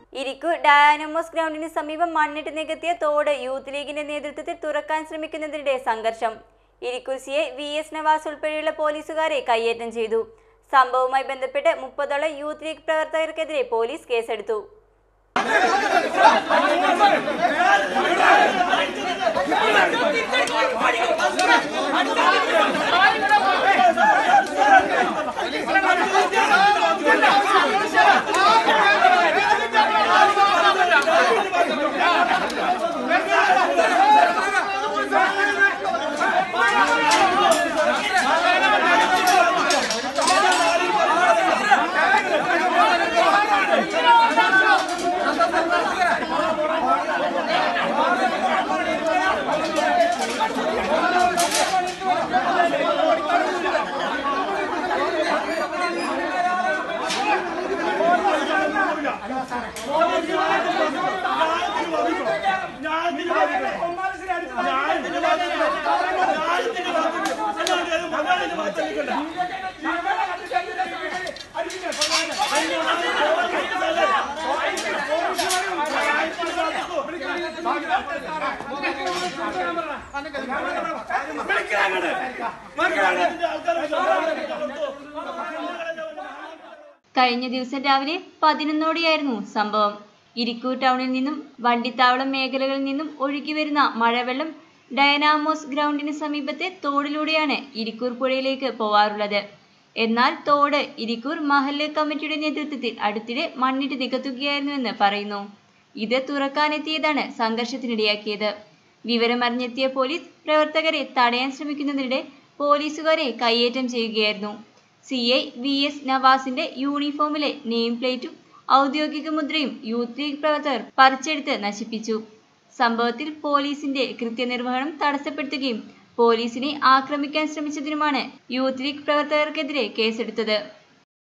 ഇരിക്കു ഡയാനമോസ് ഗ്രൗണ്ടിന് സമീപം മണ്ണിട്ട് നികത്തിയ തോട് യൂത്ത് ലീഗിന്റെ നേതൃത്വത്തിൽ തുറക്കാൻ ശ്രമിക്കുന്നതിനിടെ സംഘർഷം ഇരിക്കൂർ സിയെ വി എസ് നവാസ് ഉൾപ്പെടെയുള്ള പോലീസുകാരെ കയ്യേറ്റം ചെയ്തു സംഭവവുമായി ബന്ധപ്പെട്ട് മുപ്പതോളം യൂത്ത് ലീഗ് പ്രവർത്തകർക്കെതിരെ പോലീസ് കേസെടുത്തു കഴിഞ്ഞ ദിവസം രാവിലെ പതിനൊന്നോടെയായിരുന്നു സംഭവം ഇരിക്കൂർ ടൗണിൽ നിന്നും വണ്ടിത്താവളം മേഖലകളിൽ നിന്നും ഒഴുകി വരുന്ന മഴവെള്ളം ഡയനാമോസ് ഗ്രൗണ്ടിന് സമീപത്തെ തോടിലൂടെയാണ് ഇരിക്കൂർ പുഴയിലേക്ക് പോവാറുള്ളത് എന്നാൽ തോട് ഇരിക്കൂർ മഹല്ല് കമ്മിറ്റിയുടെ നേതൃത്വത്തിൽ അടുത്തിടെ മണ്ണിട്ട് നികത്തുകയായിരുന്നുവെന്ന് പറയുന്നു ഇത് തുറക്കാനെത്തിയതാണ് സംഘർഷത്തിനിടയാക്കിയത് വിവരമറിഞ്ഞെത്തിയ പോലീസ് പ്രവർത്തകരെ തടയാൻ ശ്രമിക്കുന്നതിനിടെ പോലീസുകാരെ കയ്യേറ്റം ചെയ്യുകയായിരുന്നു സി ഐ വി എസ് നവാസിന്റെ യൂണിഫോമിലെ നെയിം പ്ലേറ്റും ഔദ്യോഗിക മുദ്രയും യൂത്ത് ലീഗ് പ്രവർത്തകർ പറിച്ചെടുത്ത് നശിപ്പിച്ചു സംഭവത്തിൽ പോലീസിന്റെ കൃത്യനിർവഹണം തടസ്സപ്പെടുത്തുകയും പോലീസിനെ ആക്രമിക്കാൻ ശ്രമിച്ചതിനുമാണ് യൂത്ത് ലീഗ് പ്രവർത്തകർക്കെതിരെ കേസെടുത്തത്